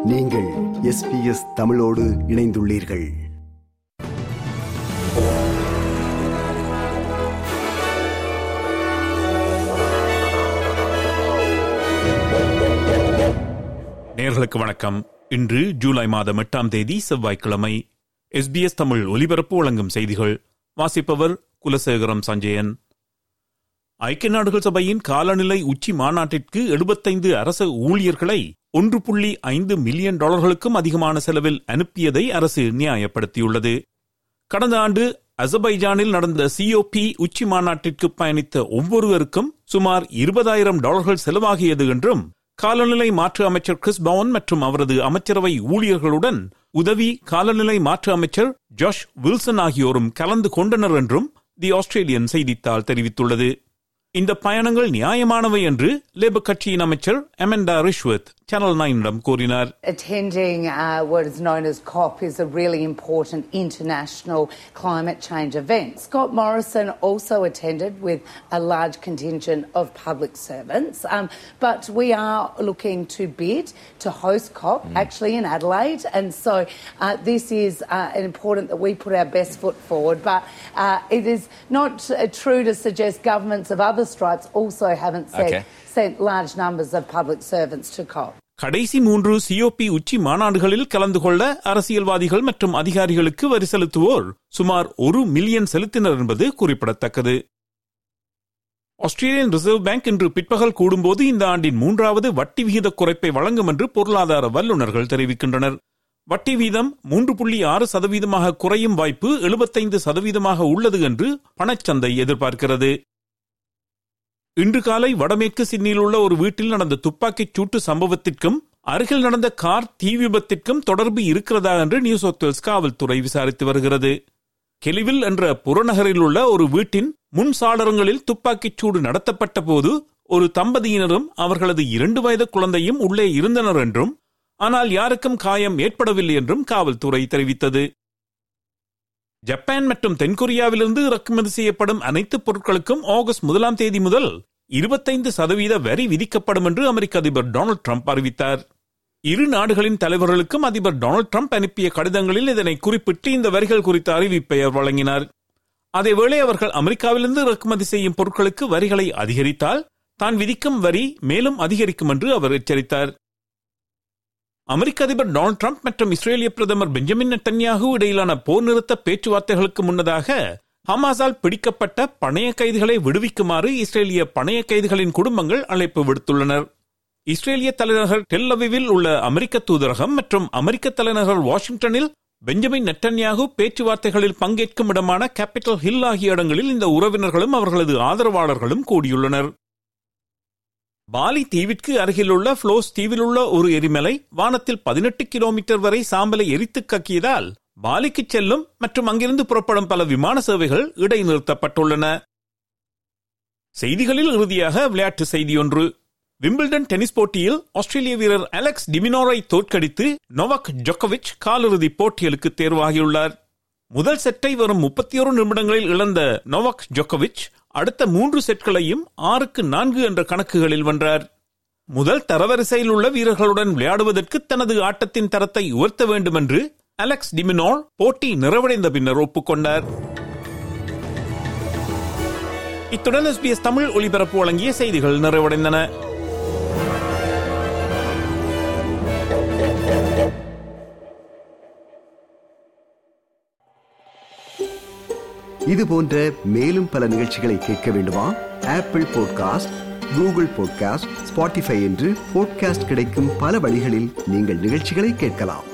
நீங்கள் எஸ்பிஎஸ் தமிழோடு இணைந்துள்ளீர்கள் நேர்களுக்கு வணக்கம் இன்று ஜூலை மாதம் எட்டாம் தேதி செவ்வாய்க்கிழமை எஸ்பிஎஸ் தமிழ் ஒலிபரப்பு வழங்கும் செய்திகள் வாசிப்பவர் குலசேகரம் சஞ்சயன் ஐக்கிய நாடுகள் சபையின் காலநிலை உச்சி மாநாட்டிற்கு எழுபத்தைந்து அரச ஊழியர்களை ஒன்று புள்ளி ஐந்து மில்லியன் டாலர்களுக்கும் அதிகமான செலவில் அனுப்பியதை அரசு நியாயப்படுத்தியுள்ளது கடந்த ஆண்டு அசபைஜானில் நடந்த சிஓபி உச்சி மாநாட்டிற்கு பயணித்த ஒவ்வொருவருக்கும் சுமார் இருபதாயிரம் டாலர்கள் செலவாகியது என்றும் காலநிலை மாற்று அமைச்சர் கிறிஸ் பவன் மற்றும் அவரது அமைச்சரவை ஊழியர்களுடன் உதவி காலநிலை மாற்று அமைச்சர் ஜாஷ் வில்சன் ஆகியோரும் கலந்து கொண்டனர் என்றும் தி ஆஸ்திரேலியன் செய்தித்தாள் தெரிவித்துள்ளது இந்த பயணங்கள் நியாயமானவை என்று லேபர் கட்சியின் அமைச்சர் அமெண்டா ரிஷ்வத் சேனல் நைனிடம் கூறினார் Attending uh, what is known as COP is a really important international climate change event. Scott Morrison also attended with a large contingent of public servants, um, but we are looking to bid to host COP actually in Adelaide, and so uh, this is uh, important that we put our best foot forward. But uh, it is not uh, true to suggest governments of other stripes also haven't said, Okay. sent large numbers of public servants to COP. கடைசி மூன்று COP உச்சி மாநாடுகளில் கலந்து கொள்ள அரசியல்வாதிகள் மற்றும் அதிகாரிகளுக்கு வரி செலுத்துவோர் சுமார் ஒரு மில்லியன் செலுத்தினர் என்பது குறிப்பிடத்தக்கது ஆஸ்திரேலியன் ரிசர்வ் பேங்க் இன்று பிற்பகல் கூடும்போது இந்த ஆண்டின் மூன்றாவது வட்டி விகித குறைப்பை வழங்கும் என்று பொருளாதார வல்லுநர்கள் தெரிவிக்கின்றனர் வட்டி வீதம் மூன்று புள்ளி ஆறு சதவீதமாக குறையும் வாய்ப்பு எழுபத்தைந்து சதவீதமாக உள்ளது என்று பணச்சந்தை எதிர்பார்க்கிறது இன்று காலை வடமேற்கு சிட்னியில் உள்ள ஒரு வீட்டில் நடந்த துப்பாக்கிச் சூட்டு சம்பவத்திற்கும் அருகில் நடந்த கார் தீ விபத்திற்கும் தொடர்பு இருக்கிறதா என்று நியூ சவுத் வேல்ஸ் காவல்துறை விசாரித்து வருகிறது கெலிவில் என்ற புறநகரில் உள்ள ஒரு வீட்டின் முன் சாளரங்களில் துப்பாக்கிச் சூடு நடத்தப்பட்ட போது ஒரு தம்பதியினரும் அவர்களது இரண்டு வயது குழந்தையும் உள்ளே இருந்தனர் என்றும் ஆனால் யாருக்கும் காயம் ஏற்படவில்லை என்றும் காவல்துறை தெரிவித்தது ஜப்பான் மற்றும் தென்கொரியாவிலிருந்து இறக்குமதி செய்யப்படும் அனைத்து பொருட்களுக்கும் ஆகஸ்ட் முதலாம் தேதி முதல் இருபத்தைந்து சதவீத வரி விதிக்கப்படும் என்று அமெரிக்க அதிபர் டொனால்ட் ட்ரம்ப் அறிவித்தார் இரு நாடுகளின் தலைவர்களுக்கும் அதிபர் டொனால்ட் ட்ரம்ப் அனுப்பிய கடிதங்களில் இதனை குறிப்பிட்டு இந்த வரிகள் குறித்த அறிவிப்பை அவர் வழங்கினார் அதேவேளை அவர்கள் அமெரிக்காவிலிருந்து இறக்குமதி செய்யும் பொருட்களுக்கு வரிகளை அதிகரித்தால் தான் விதிக்கும் வரி மேலும் அதிகரிக்கும் என்று அவர் எச்சரித்தார் அமெரிக்க அதிபர் டொனால்ட் ட்ரம்ப் மற்றும் இஸ்ரேலிய பிரதமர் பெஞ்சமின் நெட்டன்யாகு இடையிலான போர் நிறுத்த பேச்சுவார்த்தைகளுக்கு முன்னதாக ஹமாஸால் பிடிக்கப்பட்ட பணைய கைதிகளை விடுவிக்குமாறு இஸ்ரேலிய பணைய கைதிகளின் குடும்பங்கள் அழைப்பு விடுத்துள்ளனர் இஸ்ரேலிய தலைநகர் டெல் அவிவில் உள்ள அமெரிக்க தூதரகம் மற்றும் அமெரிக்க தலைநகர் வாஷிங்டனில் பெஞ்சமின் நெட்டன்யாகு பேச்சுவார்த்தைகளில் பங்கேற்கும் இடமான கேபிட்டல் ஹில் ஆகிய இடங்களில் இந்த உறவினர்களும் அவர்களது ஆதரவாளர்களும் கூடியுள்ளனர் பாலி தீவிற்கு அருகிலுள்ள ஃப்ளோஸ் தீவிலுள்ள ஒரு எரிமலை வானத்தில் பதினெட்டு கிலோமீட்டர் வரை சாம்பலை எரித்து கக்கியதால் பாலிக்கு செல்லும் மற்றும் அங்கிருந்து புறப்படும் பல விமான சேவைகள் இடைநிறுத்தப்பட்டுள்ளன செய்திகளில் இறுதியாக விளையாட்டு செய்தி ஒன்று விம்பிள்டன் டென்னிஸ் போட்டியில் ஆஸ்திரேலிய வீரர் அலெக்ஸ் டிமினோரை தோற்கடித்து நோவாக் ஜொக்கோவிச் காலிறுதி போட்டிகளுக்கு தேர்வாகியுள்ளார் முதல் செட்டை வரும் முப்பத்தி ஒரு நிமிடங்களில் இழந்த நோவாக் ஜொக்கோவிச் அடுத்த மூன்று செட்களையும் ஆறுக்கு நான்கு என்ற கணக்குகளில் வென்றார் முதல் தரவரிசையில் உள்ள வீரர்களுடன் விளையாடுவதற்கு தனது ஆட்டத்தின் தரத்தை உயர்த்த வேண்டும் என்று அலெக்ஸ் டிமினோர் போட்டி நிறைவடைந்த பின்னர் ஒப்புக்கொண்டார் இத்துடன் எஸ்பிஎஸ் தமிழ் ஒலிபரப்பு வழங்கிய செய்திகள் நிறைவடைந்தன இது போன்ற மேலும் பல நிகழ்ச்சிகளை கேட்க வேண்டுமா Apple podcast Google podcast Spotify என்று பாட்காஸ்ட் கிடைக்கும் பல வழிகளில் நீங்கள் நிகழ்ச்சிகளை கேட்கலாம்